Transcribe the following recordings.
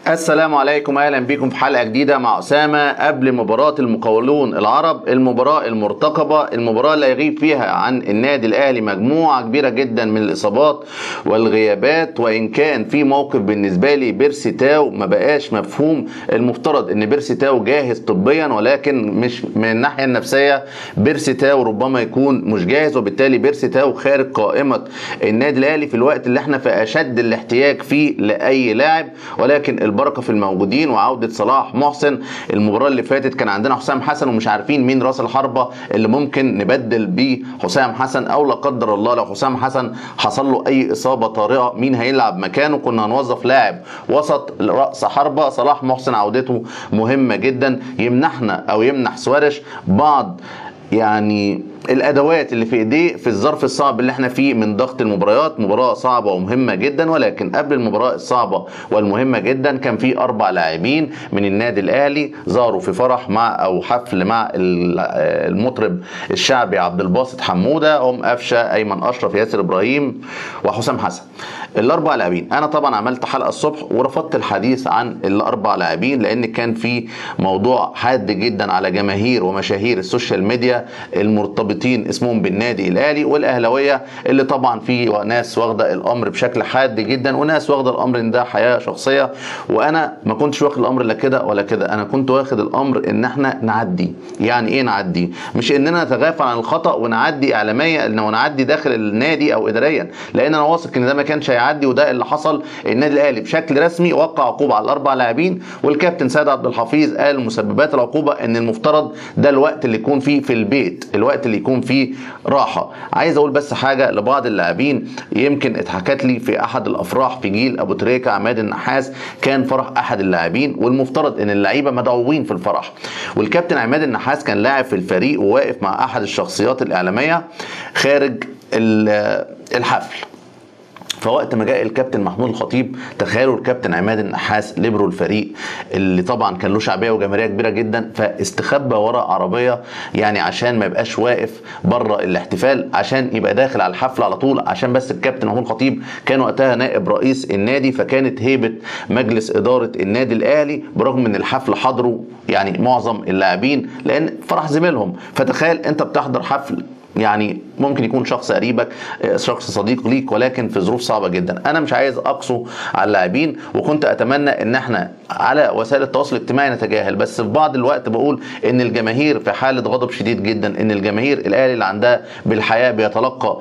السلام عليكم اهلا بكم في حلقه جديده مع اسامه قبل مباراه المقاولون العرب المباراه المرتقبه المباراه اللي هيغيب فيها عن النادي الاهلي مجموعه كبيره جدا من الاصابات والغيابات وان كان في موقف بالنسبه لي بيرسي تاو ما بقاش مفهوم المفترض ان بيرسي تاو جاهز طبيا ولكن مش من الناحيه النفسيه بيرسي تاو ربما يكون مش جاهز وبالتالي بيرسي تاو خارج قائمه النادي الاهلي في الوقت اللي احنا في اشد الاحتياج فيه لاي لاعب ولكن البركه في الموجودين وعوده صلاح محسن المباراه اللي فاتت كان عندنا حسام حسن ومش عارفين مين راس الحربه اللي ممكن نبدل بيه حسام حسن او لا قدر الله لو حسام حسن حصل له اي اصابه طارئه مين هيلعب مكانه كنا هنوظف لاعب وسط راس حربه صلاح محسن عودته مهمه جدا يمنحنا او يمنح سوارش بعض يعني الادوات اللي في ايديه في الظرف الصعب اللي احنا فيه من ضغط المباريات مباراه صعبه ومهمه جدا ولكن قبل المباراه الصعبه والمهمه جدا كان في اربع لاعبين من النادي الاهلي ظهروا في فرح مع او حفل مع المطرب الشعبي عبد الباسط حموده هم قفشه ايمن اشرف ياسر ابراهيم وحسام حسن الاربع لاعبين انا طبعا عملت حلقه الصبح ورفضت الحديث عن الاربع لاعبين لان كان في موضوع حاد جدا على جماهير ومشاهير السوشيال ميديا المرتبطين اسمهم بالنادي الاهلي والاهلاويه اللي طبعا في ناس واخده الامر بشكل حاد جدا وناس واخده الامر ان ده حياه شخصيه وانا ما كنتش واخد الامر لا كده ولا كده انا كنت واخد الامر ان احنا نعدي يعني ايه نعدي مش اننا نتغافل عن الخطا ونعدي اعلاميا انه نعدي داخل النادي او اداريا لان انا واثق ان ده ما كانش هيعدي وده اللي حصل النادي الاهلي بشكل رسمي وقع عقوبه على الاربع لاعبين والكابتن سيد عبد الحفيظ قال مسببات العقوبه ان المفترض ده الوقت اللي يكون فيه في البيت الوقت اللي يكون فيه راحه عايز اقول بس حاجه لبعض اللاعبين يمكن اتحكت لي في احد الافراح في جيل ابو تريكه عماد النحاس كان فرح احد اللاعبين والمفترض ان اللعيبه مدعوين في الفرح والكابتن عماد النحاس كان لاعب في الفريق وواقف مع احد الشخصيات الاعلاميه خارج الحفل فوقت ما جاء الكابتن محمود الخطيب تخيلوا الكابتن عماد النحاس ليبرو الفريق اللي طبعا كان له شعبيه وجماهيريه كبيره جدا فاستخبى وراء عربيه يعني عشان ما يبقاش واقف بره الاحتفال عشان يبقى داخل على الحفل على طول عشان بس الكابتن محمود الخطيب كان وقتها نائب رئيس النادي فكانت هيبه مجلس اداره النادي الاهلي برغم ان الحفل حضروا يعني معظم اللاعبين لان فرح زميلهم فتخيل انت بتحضر حفل يعني ممكن يكون شخص قريبك شخص صديق ليك ولكن في ظروف صعبه جدا انا مش عايز اقسو على اللاعبين وكنت اتمنى ان احنا على وسائل التواصل الاجتماعي نتجاهل بس في بعض الوقت بقول ان الجماهير في حاله غضب شديد جدا ان الجماهير الاهلي اللي عندها بالحياه بيتلقى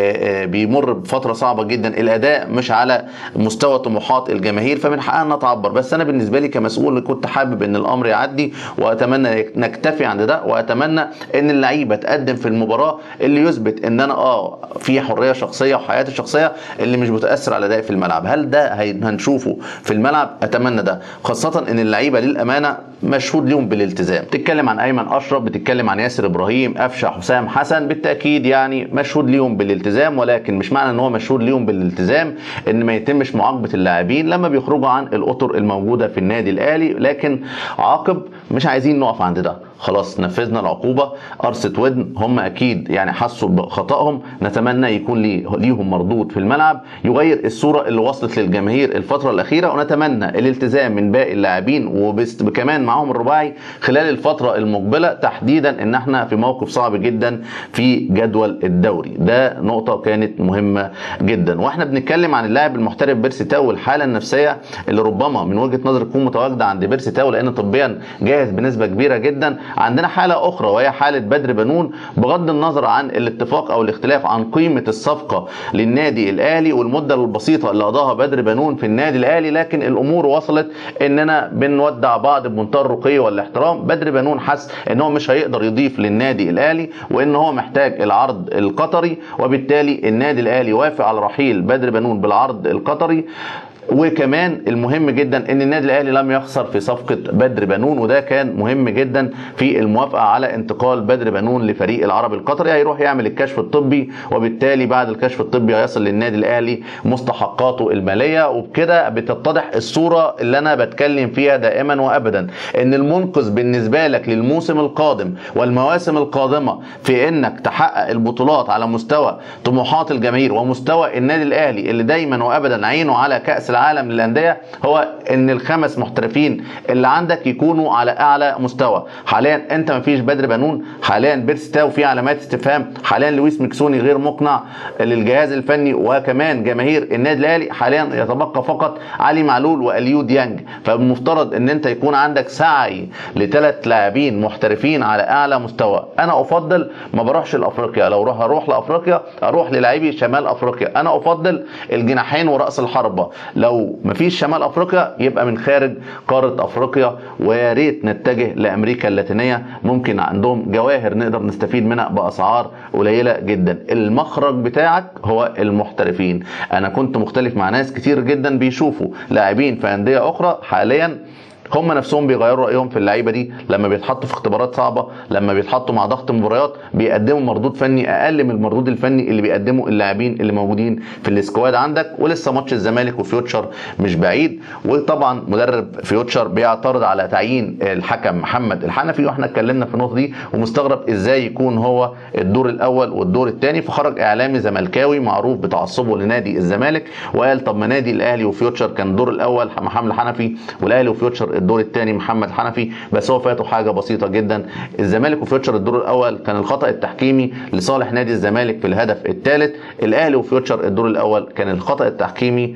بيمر بفتره صعبه جدا الاداء مش على مستوى طموحات الجماهير فمن حقها نتعبر بس انا بالنسبه لي كمسؤول كنت حابب ان الامر يعدي واتمنى نكتفي عند ده واتمنى ان اللعيبه تقدم في المباراه اللي يثبت ان انا اه في حريه شخصيه وحياتي الشخصيه اللي مش بتاثر على ادائي في الملعب هل ده هنشوفه في الملعب اتمنى ده خاصه ان اللعيبه للامانه مشهود ليهم بالالتزام بتتكلم عن ايمن اشرف بتتكلم عن ياسر ابراهيم قفشه حسام حسن بالتاكيد يعني مشهود ليهم بالالتزام ولكن مش معنى ان هو مشهود ليهم بالالتزام ان ما يتمش معاقبه اللاعبين لما بيخرجوا عن الاطر الموجوده في النادي الاهلي لكن عاقب مش عايزين نقف عند ده خلاص نفذنا العقوبه قرصه ودن هم اكيد يعني حسوا بخطأهم نتمنى يكون لي ليهم مردود في الملعب يغير الصوره اللي وصلت للجماهير الفتره الاخيره ونتمنى الالتزام من باقي اللاعبين وكمان معاهم الرباعي خلال الفتره المقبله تحديدا ان احنا في موقف صعب جدا في جدول الدوري ده نقطه كانت مهمه جدا واحنا بنتكلم عن اللاعب المحترف بيرسي تاو والحاله النفسيه اللي ربما من وجهه نظري تكون متواجده عند بيرسي تاو لان طبيا جاهز بنسبه كبيره جدا عندنا حاله اخرى وهي حاله بدر بنون بغض النظر عن الاتفاق او الاختلاف عن قيمه الصفقه للنادي الاهلي والمده البسيطه اللي قضاها بدر بنون في النادي الاهلي لكن الامور وصلت اننا بنودع بعض بمنتهى الرقي والاحترام بدر بنون حس ان هو مش هيقدر يضيف للنادي الاهلي وان هو محتاج العرض القطري وبالتالي النادي الاهلي وافق على رحيل بدر بنون بالعرض القطري وكمان المهم جدا ان النادي الاهلي لم يخسر في صفقه بدر بنون وده كان مهم جدا في الموافقه على انتقال بدر بنون لفريق العربي القطري هيروح يعمل الكشف الطبي وبالتالي بعد الكشف الطبي هيصل للنادي الاهلي مستحقاته الماليه وبكده بتتضح الصوره اللي انا بتكلم فيها دائما وابدا ان المنقذ بالنسبه لك للموسم القادم والمواسم القادمه في انك تحقق البطولات على مستوى طموحات الجماهير ومستوى النادي الاهلي اللي دايما وابدا عينه على كاس العالم للانديه هو ان الخمس محترفين اللي عندك يكونوا على اعلى مستوى حاليا انت ما فيش بدر بنون حاليا بيرستاو في علامات استفهام حاليا لويس مكسوني غير مقنع للجهاز الفني وكمان جماهير النادي الاهلي حاليا يتبقى فقط علي معلول واليو ديانج فالمفترض ان انت يكون عندك سعي لثلاث لاعبين محترفين على اعلى مستوى انا افضل ما بروحش لافريقيا لو روح اروح لافريقيا اروح للاعبي شمال افريقيا انا افضل الجناحين وراس الحربه لو مفيش شمال افريقيا يبقى من خارج قاره افريقيا ويا ريت نتجه لامريكا اللاتينيه ممكن عندهم جواهر نقدر نستفيد منها باسعار قليله جدا المخرج بتاعك هو المحترفين انا كنت مختلف مع ناس كتير جدا بيشوفوا لاعبين في انديه اخرى حاليا هم نفسهم بيغيروا رايهم في اللعيبه دي لما بيتحطوا في اختبارات صعبه لما بيتحطوا مع ضغط مباريات بيقدموا مردود فني اقل من المردود الفني اللي بيقدمه اللاعبين اللي موجودين في السكواد عندك ولسه ماتش الزمالك وفيوتشر مش بعيد وطبعا مدرب فيوتشر بيعترض على تعيين الحكم محمد الحنفي واحنا اتكلمنا في النقطه دي ومستغرب ازاي يكون هو الدور الاول والدور الثاني فخرج اعلامي زملكاوي معروف بتعصبه لنادي الزمالك وقال طب ما نادي الاهلي وفيوتشر كان الدور الاول محمد الحنفي والاهلي وفيوتشر الدور الثاني محمد حنفي بس هو فاته حاجه بسيطه جدا الزمالك وفيوتشر الدور الاول كان الخطا التحكيمي لصالح نادي الزمالك في الهدف الثالث الاهلي وفيوتشر الدور الاول كان الخطا التحكيمي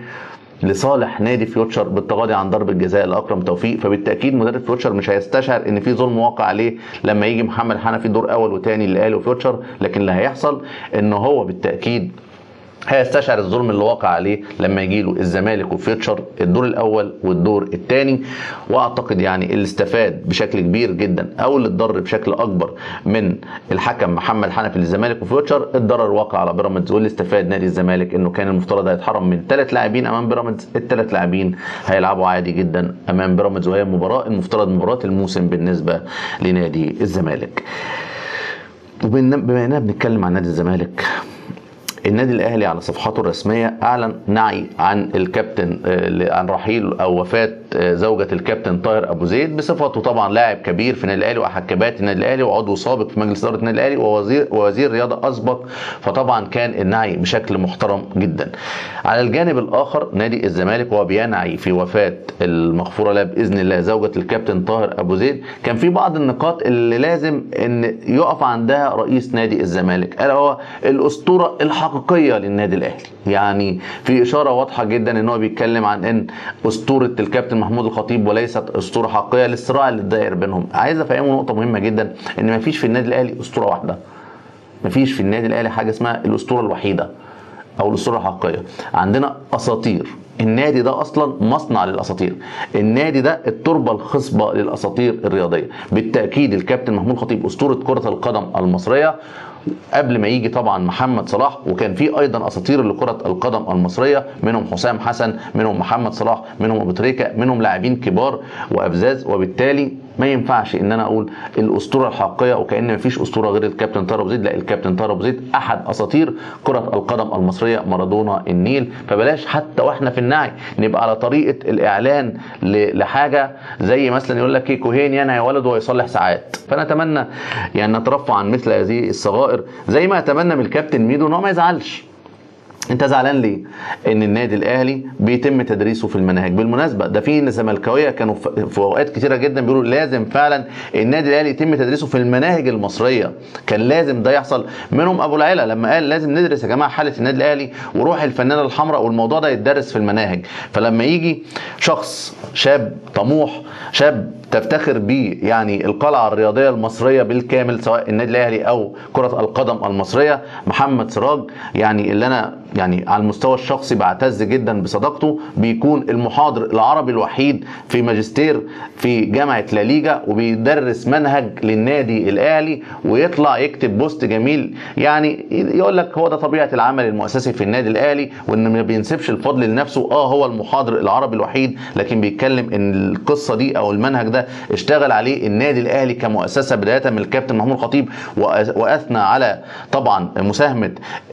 لصالح نادي فيوتشر بالتغاضي عن ضربه جزاء لاكرم توفيق فبالتاكيد مدرب فيوتشر مش هيستشعر ان في ظلم واقع عليه لما يجي محمد حنفي دور اول وثاني للاهلي وفيوتشر لكن اللي هيحصل ان هو بالتاكيد هيستشعر الظلم اللي واقع عليه لما يجي له الزمالك وفيوتشر الدور الاول والدور الثاني واعتقد يعني اللي استفاد بشكل كبير جدا او اللي اتضر بشكل اكبر من الحكم محمد حنفي للزمالك وفيوتشر الضرر واقع على بيراميدز واللي استفاد نادي الزمالك انه كان المفترض هيتحرم من ثلاث لاعبين امام بيراميدز الثلاث لاعبين هيلعبوا عادي جدا امام بيراميدز وهي مباراه المفترض مباراه الموسم بالنسبه لنادي الزمالك وبما اننا بنتكلم عن نادي الزمالك النادي الاهلي على صفحاته الرسميه اعلن نعي عن الكابتن عن رحيل او وفاه زوجة الكابتن طاهر ابو زيد بصفته طبعا لاعب كبير في النادي الاهلي واحد كباتن النادي الاهلي وعضو سابق في مجلس اداره النادي الاهلي ووزير ووزير رياضه اسبق فطبعا كان النعي بشكل محترم جدا. على الجانب الاخر نادي الزمالك وهو بينعي في وفاه المغفوره له باذن الله زوجة الكابتن طاهر ابو زيد كان في بعض النقاط اللي لازم ان يقف عندها رئيس نادي الزمالك الا هو الاسطوره الحقيقيه للنادي الاهلي يعني في اشاره واضحه جدا ان هو بيتكلم عن ان اسطوره الكابتن محمود الخطيب وليست اسطوره حقيقيه للصراع اللي داير بينهم عايز افهمه نقطه مهمه جدا ان مفيش في النادي الاهلي اسطوره واحده مفيش في النادي الاهلي حاجه اسمها الاسطوره الوحيده او الاسطوره الحقيقيه عندنا اساطير النادي ده اصلا مصنع للاساطير النادي ده التربه الخصبه للاساطير الرياضيه بالتاكيد الكابتن محمود خطيب اسطوره كره القدم المصريه قبل ما يجي طبعا محمد صلاح وكان في ايضا اساطير لكره القدم المصريه منهم حسام حسن منهم محمد صلاح منهم ابو تريكه منهم لاعبين كبار وابزاز وبالتالي ما ينفعش ان انا اقول الاسطوره الحقيقيه وكان ما فيش اسطوره غير الكابتن طارق زيد لا الكابتن طارق زيد احد اساطير كره القدم المصريه مارادونا النيل فبلاش حتى واحنا في النعي نبقى على طريقه الاعلان لحاجه زي مثلا يقول لك ايه كوهين ينهي ولده ويصلح ساعات فنتمنى يعني نترفع عن مثل هذه الصغائر زي ما اتمنى من الكابتن ميدو ان هو ما يزعلش انت زعلان ليه؟ ان النادي الاهلي بيتم تدريسه في المناهج، بالمناسبه ده في زملكاويه كانوا في اوقات كتيره جدا بيقولوا لازم فعلا النادي الاهلي يتم تدريسه في المناهج المصريه، كان لازم ده يحصل منهم ابو العلا لما قال لازم ندرس يا جماعه حاله النادي الاهلي وروح الفنانه الحمراء والموضوع ده يتدرس في المناهج، فلما يجي شخص شاب طموح شاب تفتخر بيه يعني القلعه الرياضيه المصريه بالكامل سواء النادي الاهلي او كره القدم المصريه محمد سراج يعني اللي انا يعني على المستوى الشخصي بعتز جدا بصداقته بيكون المحاضر العربي الوحيد في ماجستير في جامعه لا ليجا وبيدرس منهج للنادي الاهلي ويطلع يكتب بوست جميل يعني يقول لك هو ده طبيعه العمل المؤسسي في النادي الاهلي وان ما بينسبش الفضل لنفسه اه هو المحاضر العربي الوحيد لكن بيتكلم ان القصه دي او المنهج ده ده اشتغل عليه النادي الاهلي كمؤسسه بدايه من الكابتن محمود الخطيب وأ- واثنى على طبعا مساهمه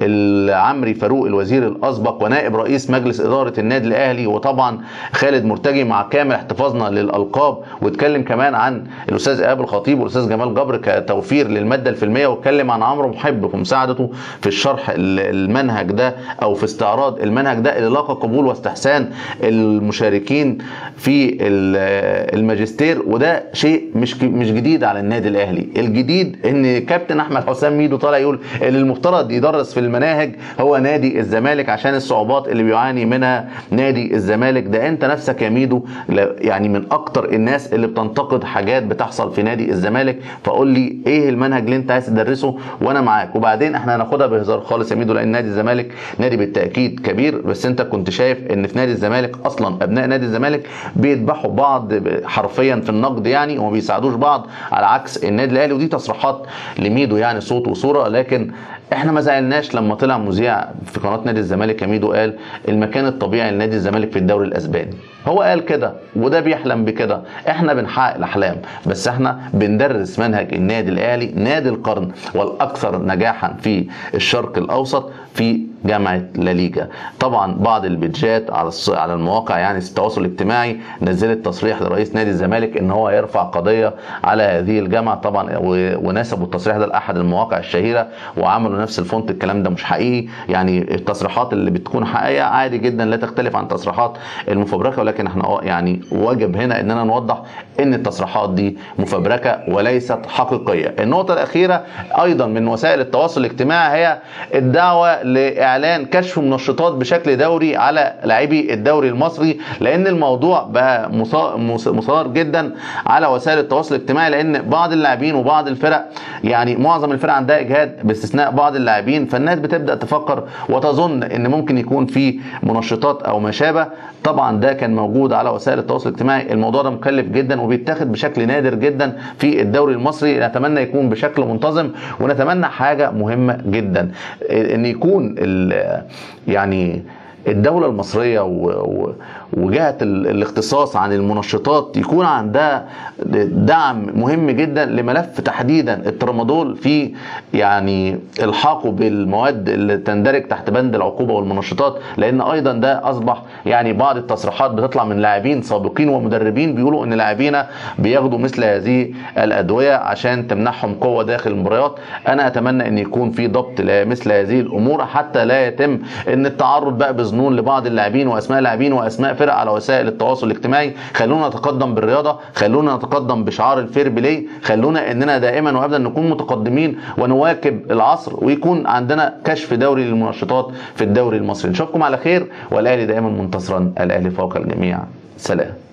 العمري فاروق الوزير الاسبق ونائب رئيس مجلس اداره النادي الاهلي وطبعا خالد مرتجي مع كامل احتفاظنا للالقاب واتكلم كمان عن الاستاذ ايهاب الخطيب والاستاذ جمال جبر كتوفير للماده الفيلميه واتكلم عن عمرو محب في مساعدته في الشرح ال- المنهج ده او في استعراض المنهج ده اللي لاقى قبول واستحسان المشاركين في ال- الماجستير وده شيء مش ك- مش جديد على النادي الاهلي الجديد ان كابتن احمد حسام ميدو طالع يقول اللي المفترض يدرس في المناهج هو نادي الزمالك عشان الصعوبات اللي بيعاني منها نادي الزمالك ده انت نفسك يا ميدو لا- يعني من اكتر الناس اللي بتنتقد حاجات بتحصل في نادي الزمالك فقول لي ايه المنهج اللي انت عايز تدرسه وانا معاك وبعدين احنا هناخدها بهزار خالص يا ميدو لان نادي الزمالك نادي بالتاكيد كبير بس انت كنت شايف ان في نادي الزمالك اصلا ابناء نادي الزمالك بيذبحوا بعض حرفيا في النقد يعني وما بيساعدوش بعض على عكس النادي الاهلي ودي تصريحات لميدو يعني صوت وصوره لكن احنا ما زعلناش لما طلع مذيع في قناه نادي الزمالك يا ميدو قال المكان الطبيعي لنادي الزمالك في الدوري الاسباني هو قال كده وده بيحلم بكده احنا بنحقق الاحلام بس احنا بندرس منهج النادي الاهلي نادي القرن والاكثر نجاحا في الشرق الاوسط في جامعه لا ليجا طبعا بعض البيدجات على الص- على المواقع يعني التواصل الاجتماعي نزلت تصريح لرئيس نادي الزمالك ان هو يرفع قضيه على هذه الجامعه طبعا و- ونسبوا التصريح ده لاحد المواقع الشهيره وعملوا نفس الفونت الكلام ده مش حقيقي يعني التصريحات اللي بتكون حقيقيه عادي جدا لا تختلف عن التصريحات المفبركه ولكن احنا اه يعني واجب هنا اننا نوضح ان التصريحات دي مفبركه وليست حقيقيه النقطه الاخيره ايضا من وسائل التواصل الاجتماعي هي الدعوه لاعلان كشف منشطات بشكل دوري على لاعبي الدوري المصري لان الموضوع بقى مصا- مص- مثار جدا على وسائل التواصل الاجتماعي لان بعض اللاعبين وبعض الفرق يعني معظم الفرق عندها اجهاد باستثناء بعض اللاعبين فالناس بتبدا تفكر وتظن ان ممكن يكون في منشطات او ما شابه طبعا ده كان موجود على وسائل التواصل الاجتماعي الموضوع ده مكلف جدا وبيتاخد بشكل نادر جدا في الدوري المصري نتمنى يكون بشكل منتظم ونتمنى حاجه مهمه جدا ان يكون ال- يعني الدولة المصرية و- و- وجهة ال- الاختصاص عن المنشطات يكون عندها دعم مهم جدا لملف تحديدا الترامادول في يعني الحاقه بالمواد اللي تندرج تحت بند العقوبة والمنشطات لأن أيضا ده أصبح يعني بعض التصريحات بتطلع من لاعبين سابقين ومدربين بيقولوا إن لاعبينا بياخدوا مثل هذه الأدوية عشان تمنحهم قوة داخل المباريات أنا أتمنى أن يكون في ضبط لمثل هذه الأمور حتى لا يتم أن التعرض بقى بظنون لبعض اللاعبين وأسماء لاعبين وأسماء فرق على وسائل التواصل الاجتماعي خلونا نتقدم بالرياضة خلونا نتقدم بشعار الفير بلاي خلونا أننا دائما وأبدا نكون متقدمين ونواكب العصر ويكون عندنا كشف دوري للمنشطات في الدوري المصري نشوفكم على خير والأهلي دائما منتصرا الأهلي فوق الجميع سلام